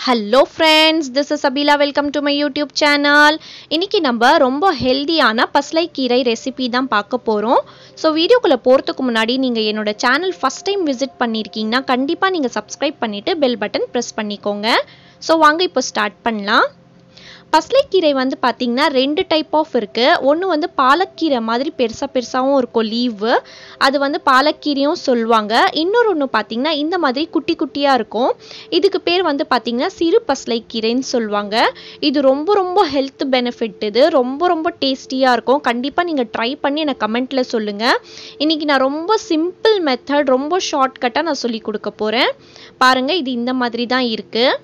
hello friends this is Abila welcome to my YouTube channel இன்னைக்கு நம்ம ரொம்ப ஹெல்தியான பசலைக்கீரை ரெசிபி தான் பார்க்க போகிறோம் ஸோ வீடியோக்குள்ளே போகிறதுக்கு முன்னாடி நீங்கள் என்னோட சேனல் ஃபஸ்ட் டைம் விசிட் பண்ணியிருக்கீங்கன்னா கண்டிப்பாக நீங்கள் சப்ஸ்கிரைப் பண்ணிவிட்டு பெல் பட்டன் ப்ரெஸ் பண்ணிக்கோங்க ஸோ வாங்க இப்போ ஸ்டார்ட் பண்ணலாம் பசலைக்கீரை வந்து பார்த்திங்கன்னா ரெண்டு டைப் ஆஃப் இருக்குது ஒன்று வந்து பாலக்கீரை மாதிரி பெருசாக பெருசாகவும் இருக்கும் லீவு அது வந்து பாலக்கீரையும் சொல்லுவாங்க இன்னொரு ஒன்று பார்த்திங்கன்னா இந்த மாதிரி குட்டி குட்டியாக இருக்கும் இதுக்கு பேர் வந்து பார்த்திங்கன்னா சிறு பசலைக்கீரைன்னு சொல்லுவாங்க இது ரொம்ப ரொம்ப ஹெல்த் பெனிஃபிட் இது ரொம்ப ரொம்ப டேஸ்டியாக இருக்கும் கண்டிப்பாக நீங்கள் ட்ரை பண்ணி எனக்கு கமெண்ட்டில் சொல்லுங்கள் இன்றைக்கி நான் ரொம்ப சிம்பிள் மெத்தட் ரொம்ப ஷார்ட்கட்டாக நான் சொல்லி கொடுக்க போகிறேன் பாருங்கள் இது இந்த மாதிரி தான் இருக்குது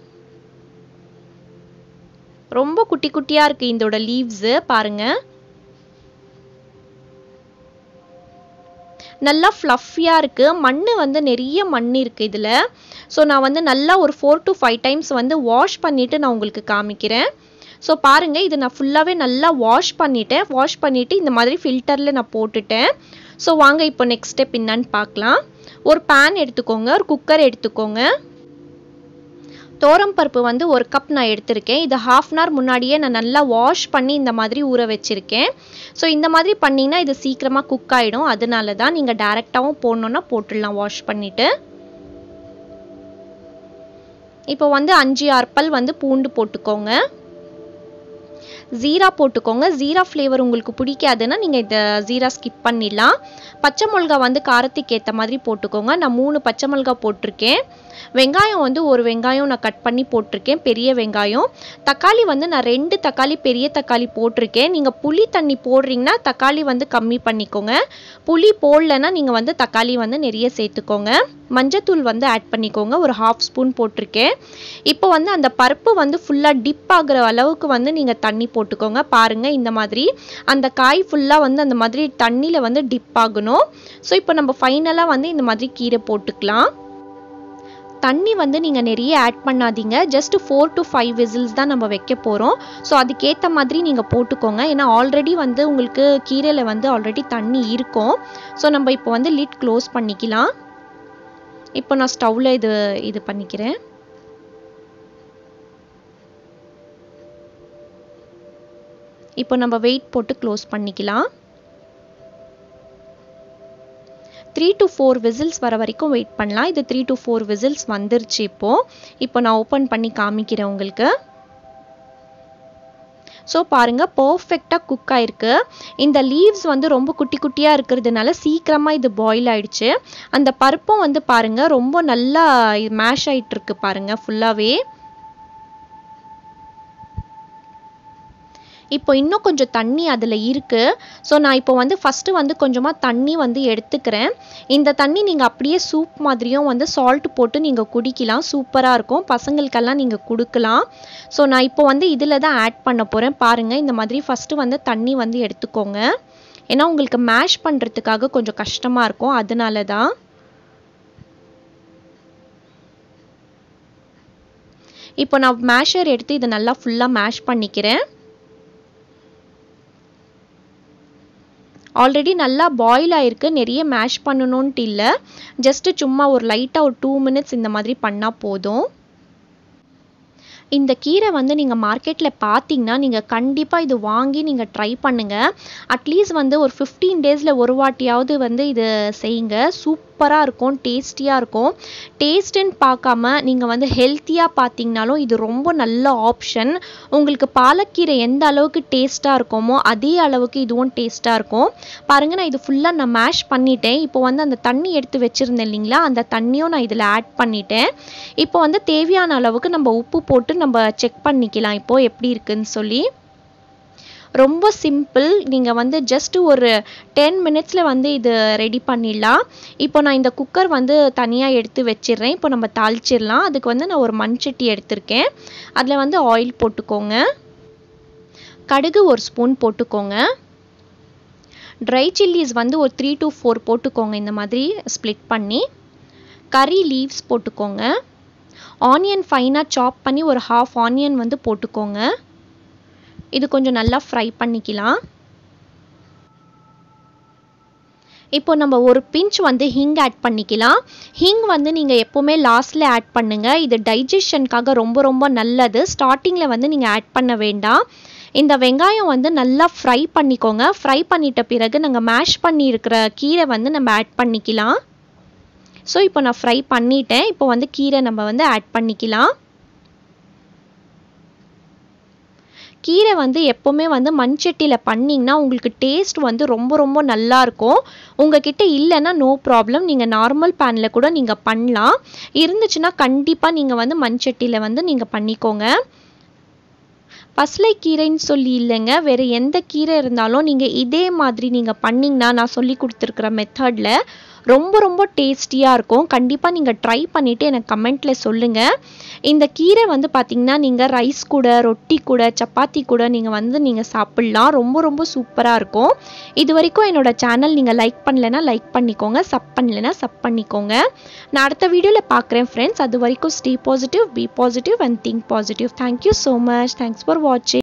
ரொம்ப குட்டி குட்டியாக இருக்குது இதோட லீவ்ஸு பாருங்கள் நல்லா ஃப்ளஃபியாக இருக்குது மண் வந்து நிறைய மண் இருக்குது இதில் ஸோ நான் வந்து நல்லா ஒரு ஃபோர் டு ஃபைவ் டைம்ஸ் வந்து வாஷ் பண்ணிவிட்டு நான் உங்களுக்கு காமிக்கிறேன் ஸோ பாருங்கள் இது நான் ஃபுல்லாகவே நல்லா வாஷ் பண்ணிட்டேன் வாஷ் பண்ணிவிட்டு இந்த மாதிரி ஃபில்டரில் நான் போட்டுட்டேன் ஸோ வாங்க இப்போ நெக்ஸ்ட் ஸ்டெப் என்னன்னு பார்க்கலாம் ஒரு பேன் எடுத்துக்கோங்க ஒரு குக்கர் எடுத்துக்கோங்க பருப்பு வந்து ஒரு கப் நான் எடுத்திருக்கேன் இது ஹாஃப் அன் ஹவர் முன்னாடியே நான் நல்லா வாஷ் பண்ணி இந்த மாதிரி ஊற வச்சுருக்கேன் ஸோ இந்த மாதிரி பண்ணிங்கன்னா இது சீக்கிரமாக குக் ஆகிடும் அதனால தான் நீங்கள் டேரெக்டாகவும் போடணுன்னா போட்டுடலாம் வாஷ் பண்ணிவிட்டு இப்போ வந்து அஞ்சு ஆறு வந்து பூண்டு போட்டுக்கோங்க ஜீரா போட்டுக்கோங்க ஜீரா ஃப்ளேவர் உங்களுக்கு பிடிக்காதுன்னா நீங்கள் இந்த ஜீரா ஸ்கிப் பண்ணிடலாம் பச்சை மிளகா வந்து காரத்துக்கு ஏற்ற மாதிரி போட்டுக்கோங்க நான் மூணு பச்சை மிளகா போட்டிருக்கேன் வெங்காயம் வந்து ஒரு வெங்காயம் நான் கட் பண்ணி போட்டிருக்கேன் பெரிய வெங்காயம் தக்காளி வந்து நான் ரெண்டு தக்காளி பெரிய தக்காளி போட்டிருக்கேன் நீங்கள் புளி தண்ணி போடுறீங்கன்னா தக்காளி வந்து கம்மி பண்ணிக்கோங்க புளி போடலன்னா நீங்கள் வந்து தக்காளி வந்து நிறைய சேர்த்துக்கோங்க மஞ்சத்தூள் வந்து ஆட் பண்ணிக்கோங்க ஒரு ஹாஃப் ஸ்பூன் போட்டிருக்கேன் இப்போ வந்து அந்த பருப்பு வந்து ஃபுல்லாக டிப் ஆகுற அளவுக்கு வந்து நீங்கள் தண்ணி போட்டுக்கோங்க பாருங்கள் இந்த மாதிரி அந்த காய் ஃபுல்லாக வந்து அந்த மாதிரி தண்ணியில் வந்து டிப் ஆகணும் ஸோ இப்போ நம்ம ஃபைனலாக வந்து இந்த மாதிரி கீரை போட்டுக்கலாம் தண்ணி வந்து நீங்கள் நிறைய ஆட் பண்ணாதீங்க just four to five whistles தான் நம்ம வைக்க போகிறோம் ஸோ அதுக்கேற்ற மாதிரி நீங்கள் போட்டுக்கோங்க ஏன்னா ஆல்ரெடி வந்து உங்களுக்கு கீரையில் வந்து ஆல்ரெடி தண்ணி இருக்கும் ஸோ நம்ம இப்போ வந்து லிட் க்ளோஸ் பண்ணிக்கலாம் இப்போ நான் ஸ்டவ்வில் இது இது பண்ணிக்கிறேன் இப்போ நம்ம வெயிட் போட்டு க்ளோஸ் பண்ணிக்கலாம் த்ரீ டு ஃபோர் விசில்ஸ் வர வரைக்கும் வெயிட் பண்ணலாம் இது த்ரீ டு ஃபோர் விசில்ஸ் வந்துருச்சு இப்போது இப்போ நான் ஓப்பன் பண்ணி காமிக்கிறேன் உங்களுக்கு ஸோ பாருங்கள் பர்ஃபெக்டாக குக் ஆயிருக்கு இந்த லீவ்ஸ் வந்து ரொம்ப குட்டி குட்டியாக இருக்கிறதுனால சீக்கிரமாக இது பாயில் ஆயிடுச்சு அந்த பருப்பும் வந்து பாருங்கள் ரொம்ப நல்லா மேஷ் ஆகிட்டுருக்கு பாருங்கள் ஃபுல்லாகவே இப்போ இன்னும் கொஞ்சம் தண்ணி அதில் இருக்குது ஸோ நான் இப்போ வந்து ஃபஸ்ட்டு வந்து கொஞ்சமாக தண்ணி வந்து எடுத்துக்கிறேன் இந்த தண்ணி நீங்கள் அப்படியே சூப் மாதிரியும் வந்து சால்ட் போட்டு நீங்கள் குடிக்கலாம் சூப்பராக இருக்கும் பசங்களுக்கெல்லாம் நீங்கள் கொடுக்கலாம் ஸோ நான் இப்போ வந்து இதில் தான் ஆட் பண்ண போகிறேன் பாருங்கள் இந்த மாதிரி ஃபஸ்ட்டு வந்து தண்ணி வந்து எடுத்துக்கோங்க ஏன்னா உங்களுக்கு மேஷ் பண்ணுறதுக்காக கொஞ்சம் கஷ்டமாக இருக்கும் அதனால தான் இப்போ நான் மேஷர் எடுத்து இதை நல்லா ஃபுல்லாக மேஷ் பண்ணிக்கிறேன் ஆல்ரெடி நல்லா பாயில் ஆயிருக்கு நிறைய மேஷ் பண்ணணுன்ட்டு இல்லை ஜஸ்ட்டு சும்மா ஒரு லைட்டாக ஒரு டூ மினிட்ஸ் இந்த மாதிரி பண்ணால் போதும் இந்த கீரை வந்து நீங்கள் மார்க்கெட்டில் பார்த்தீங்கன்னா நீங்கள் கண்டிப்பாக இது வாங்கி நீங்கள் ட்ரை பண்ணுங்கள் அட்லீஸ்ட் வந்து ஒரு ஃபிஃப்டீன் டேஸில் ஒரு வாட்டியாவது வந்து இது செய்யுங்க சூப்பராக இருக்கும் டேஸ்டியாக இருக்கும் டேஸ்ட்டுன்னு பார்க்காம நீங்கள் வந்து ஹெல்த்தியாக பார்த்தீங்கனாலும் இது ரொம்ப நல்ல ஆப்ஷன் உங்களுக்கு பாலக்கீரை எந்த அளவுக்கு டேஸ்ட்டாக இருக்குமோ அதே அளவுக்கு இதுவும் டேஸ்ட்டாக இருக்கும் பாருங்கள் நான் இது ஃபுல்லாக நான் மேஷ் பண்ணிட்டேன் இப்போ வந்து அந்த தண்ணி எடுத்து வச்சுருந்தேன் இல்லைங்களா அந்த தண்ணியும் நான் இதில் ஆட் பண்ணிட்டேன் இப்போ வந்து தேவையான அளவுக்கு நம்ம உப்பு போட்டு நம்ம செக் பண்ணிக்கலாம் இப்போது எப்படி இருக்குன்னு சொல்லி ரொம்ப சிம்பிள் நீங்கள் வந்து ஜஸ்ட் ஒரு டென் மினிட்ஸில் வந்து இது ரெடி பண்ணிடலாம் இப்போ நான் இந்த குக்கர் வந்து தனியாக எடுத்து வச்சிடுறேன் இப்போ நம்ம தாளிச்சிடலாம் அதுக்கு வந்து நான் ஒரு மண்சட்டி எடுத்திருக்கேன் அதில் வந்து ஆயில் போட்டுக்கோங்க கடுகு ஒரு ஸ்பூன் போட்டுக்கோங்க ட்ரை சில்லிஸ் வந்து ஒரு த்ரீ டு ஃபோர் போட்டுக்கோங்க இந்த மாதிரி ஸ்ப்ளிட் பண்ணி கறி லீவ்ஸ் போட்டுக்கோங்க ஆனியன் ஃபைனாக சாப் பண்ணி ஒரு ஹாஃப் ஆனியன் வந்து போட்டுக்கோங்க இது கொஞ்சம் நல்லா ஃப்ரை பண்ணிக்கலாம் இப்போ நம்ம ஒரு பிஞ்ச் வந்து ஹிங் ஆட் பண்ணிக்கலாம் ஹிங் வந்து நீங்கள் எப்போவுமே லாஸ்ட்டில் ஆட் பண்ணுங்கள் இது டைஜஷனுக்காக ரொம்ப ரொம்ப நல்லது ஸ்டார்டிங்கில் வந்து நீங்கள் ஆட் பண்ண வேண்டாம் இந்த வெங்காயம் வந்து நல்லா ஃப்ரை பண்ணிக்கோங்க ஃப்ரை பண்ணிட்ட பிறகு நாங்கள் மேஷ் பண்ணியிருக்கிற கீரை வந்து நம்ம ஆட் பண்ணிக்கலாம் ஸோ இப்போ நான் ஃப்ரை பண்ணிட்டேன் இப்போ வந்து கீரை நம்ம வந்து ஆட் பண்ணிக்கலாம் கீரை வந்து எப்போவுமே வந்து மண்சட்டியில் பண்ணிங்கன்னா உங்களுக்கு டேஸ்ட் வந்து ரொம்ப ரொம்ப நல்லாயிருக்கும் உங்ககிட்ட இல்லைன்னா நோ ப்ராப்ளம் நீங்கள் நார்மல் பேனில் கூட நீங்கள் பண்ணலாம் இருந்துச்சுன்னா கண்டிப்பாக நீங்கள் வந்து மண்சட்டியில் வந்து நீங்கள் பண்ணிக்கோங்க பசலைக்கீரைன்னு சொல்லி இல்லைங்க வேறு எந்த கீரை இருந்தாலும் நீங்கள் இதே மாதிரி நீங்கள் பண்ணிங்கன்னா நான் சொல்லி கொடுத்துருக்குற மெத்தடில் ரொம்ப ரொம்ப டேஸ்டியாக இருக்கும் கண்டிப்பாக நீங்கள் ட்ரை பண்ணிவிட்டு எனக்கு கமெண்ட்டில் சொல்லுங்கள் இந்த கீரை வந்து பார்த்திங்கன்னா நீங்கள் ரைஸ் கூட ரொட்டி கூட சப்பாத்தி கூட நீங்கள் வந்து நீங்கள் சாப்பிட்லாம் ரொம்ப ரொம்ப சூப்பராக இருக்கும் இது வரைக்கும் என்னோடய சேனல் நீங்கள் லைக் பண்ணலைன்னா லைக் பண்ணிக்கோங்க சப் பண்ணலைன்னா சப் பண்ணிக்கோங்க நான் அடுத்த வீடியோவில் பார்க்குறேன் ஃப்ரெண்ட்ஸ் அது வரைக்கும் stay positive be positive and think positive thank you so much thanks for வாட்சிங்